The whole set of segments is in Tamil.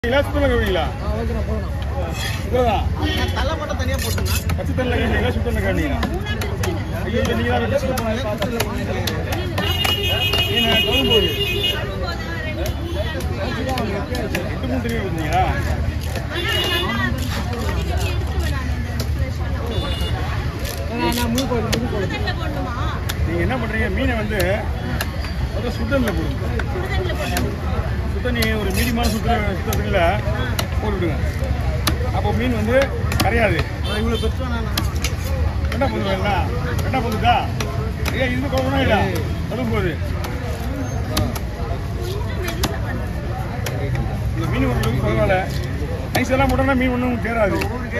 கழுவிங்களா சுத்தம் கழுவிங்களா இதுதான் தலை மட்டும் தனியா போட்டுனா பச்சை தண்ணியில் கழுவிங்களா சுத்தம் கழுவிங்களா ஐயோ நீங்க தான் வச்சு சுத்தம் நீங்க கழுவும் போது எட்டு மூணு தண்ணி ஊற்றுனீங்களா நீங்க என்ன பண்றீங்க மீனை வந்து முதல்ல சுத்தனில் போடுங்க சுத்தண்ணி ஒரு மீடியமான சுத்த சுத்தத்தில் போட்டுவிடுங்க அப்போ மீன் வந்து கரையாது இவ்வளவு பெருசா நான் என்ன பண்ணுவேன் எல்லாம் என்ன பண்ணுதா ஏன் இது குழம்புனா இல்லை தடும் போது இந்த மீன் ஓரளவுக்கு பரவாயில்ல ஐஸ் எல்லாம் போட்டோம்னா மீன் ஒன்றும் தேராது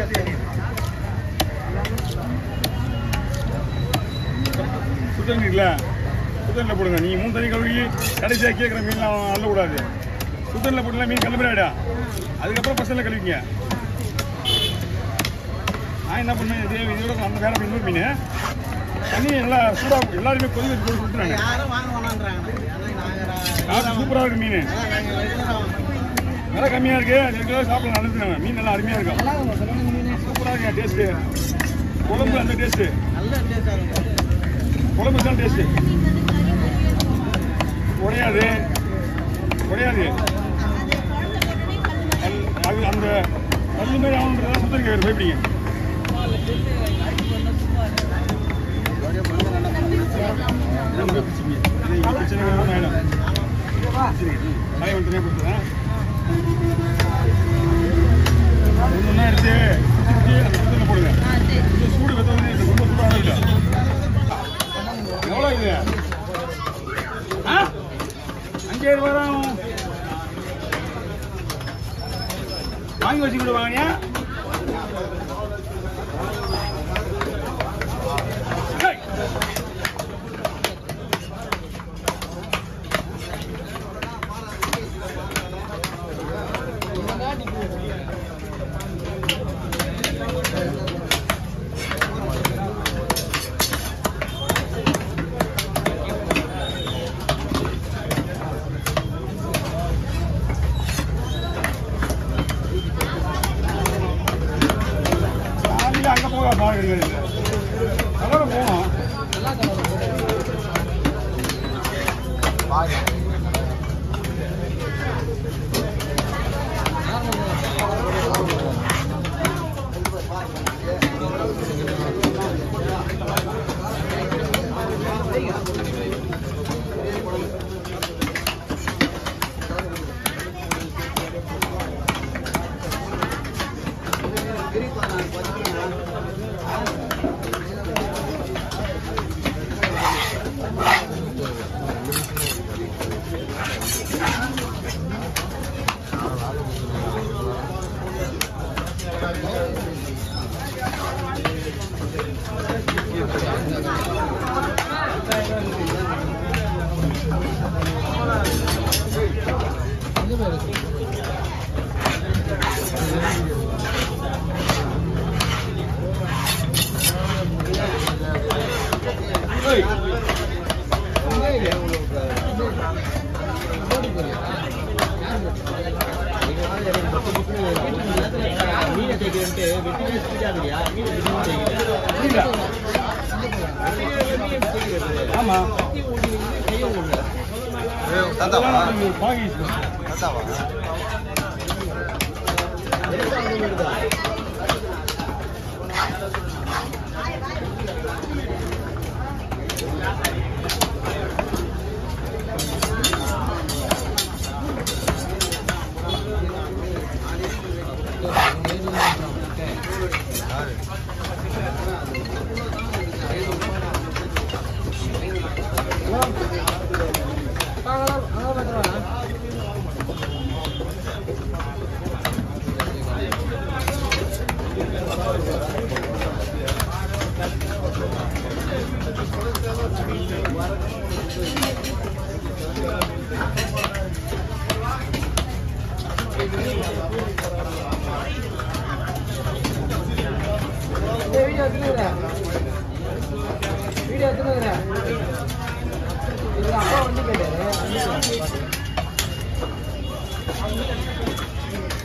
சுத்தண்ணி இல்லை சுத்தண்ணில் போடுங்க நீங்கள் மூணு தண்ணி கழுவி கடைசியாக கேட்குற மீன்லாம் அள்ளக்கூடாது சுத்தண்ணில் போட்டுலாம் மீன் கழுவிடாடா அதுக்கப்புறம் பசங்களை கழுவிங்க நான் என்ன பண்ணேன் இதே இதோட அந்த வேற இன்னொரு மீன் தண்ணி நல்லா சூடாக எல்லாருமே கொதி வச்சு போட்டு கொடுத்துறாங்க யாரும் வாங்க வேணான்றாங்க ஆனா நாங்க காசு சூப்பராக இருக்கு மீன் அதான் நாங்க ரெகுலரா வாங்குறோம். விலை கம்மியாக இருக்கு ரெகுலராக சாப்பிட நல்லதுங்க மீன் நல்லா அருமையாக இருக்கும் சூப்பராக இருக்கு டேஸ்ட்டு குழம்பு அந்த டேஸ்ட்டு நல்ல டேஸ்டா இருக்கும் குழம்பு தான் டேஸ்ட்டு உடையாது உடையாது அது- அது அந்த கல்லு மாதிரி ஆகணுன்றதா சுத்தம் கேட்குற பயப்படிங்க பிரச்சனை ஆயிடும் சரி காய் வந்து தனியாக கொடுத்துறேன் ஒன்றுனா எடுத்து சுற்றி அந்த சுத்தத்தில் போடுங்க கொஞ்சம் சூடு வெத்த வந்து இது ரொம்ப சூடாக இல்லை எவ்வளோ இது ஆ அஞ்சாயிரம் ரூபாய் தான் ஆகும். வாங்கி வச்சுக்கிட்டு வாங்கியா ஏய். சாமி அங்க போக பாருங்க கலர் போகணும் ஏய். புரியல. ஆமா அதெல்லாம் வந்து பாகி வீடியோ எடுத்துக்கிறேன் வீடியோ எடுத்துக்கிறேன் இது அப்பா வந்து கேட்டாரு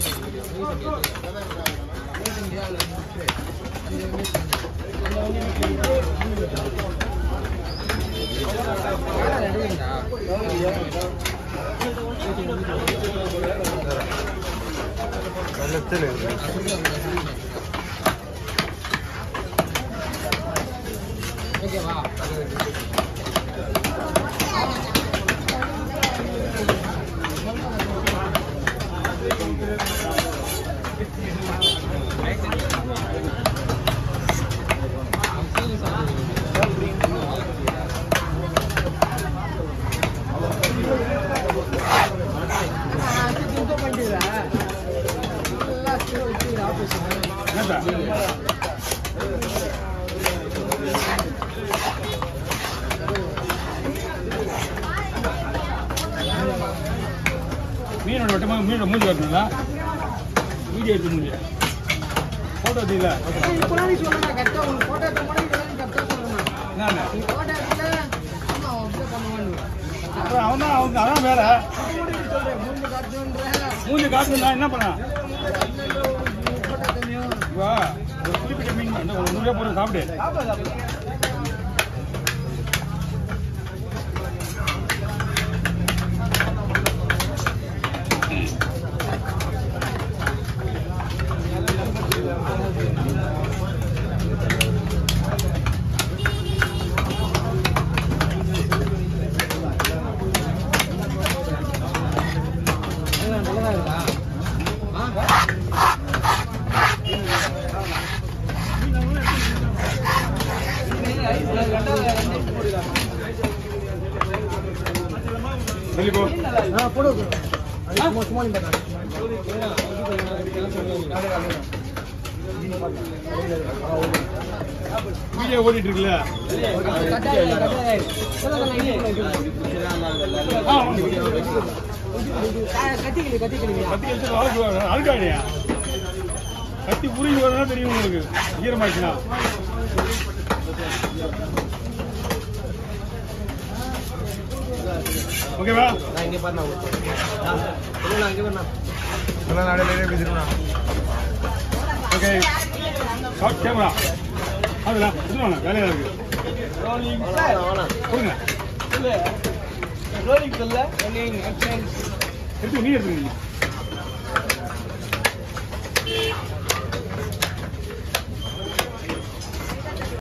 ஓகேவா என்னப்பா மீனோட வெட்டமாக மீனோட மூஞ்சி வரணும்ல வீடியோ எடுத்து மூஞ்சி ஃபோட்டோ எடுத்தீங்களா இப்போலாம் நீ சொல்லணும் கரெக்டா உனக்கு போட்டோ எடுத்த மாதிரி இதெல்லாம் கரெக்டா சொல்லணும் என்ன நீ போட்டோ எடுத்துல ஆமா அப்படியே பண்ணுவான்னு அப்புறம் அவன் தான் அவங்க அதான் வேலை சொல்றேன் மூணு காட்டுன்ற மூஞ்சி காட்டுனா என்ன பண்ண போட்டோ தனியும் வா ஒரு குறிப்பிட்ட மீன் அந்த ஒரு நூறுரூவா போட்டு சாப்பிடு நல்லதா இருக்கா வெளியே போ ஆ போடு சும்மா சும்மா நீ பாரு. வீடியோ ஓடிட்டு இருக்குல்ல கட்டாயம் கட்டாயம் சொல்லலாம் இங்கே ஆ வாங்க. கத்திக்கிளி கத்திக்கிளிங்க கத்தி எடுத்து வாழ்க்கை அழுக்காடியா கத்தி உருகி வரணும் தெரியும் உங்களுக்கு ஈரமாச்சுன்னா ஓகேவா நான் இங்கே பாருண்ணா சொல்லுண்ணா இங்கே பாருண்ணா ஓகே ஷார்ட் கேமரா அதுல இது வாங்க வேலையா இருக்கு கொடுங்க ரோலிங் சொல்ல எடுத்து நீ எடுத்துங்க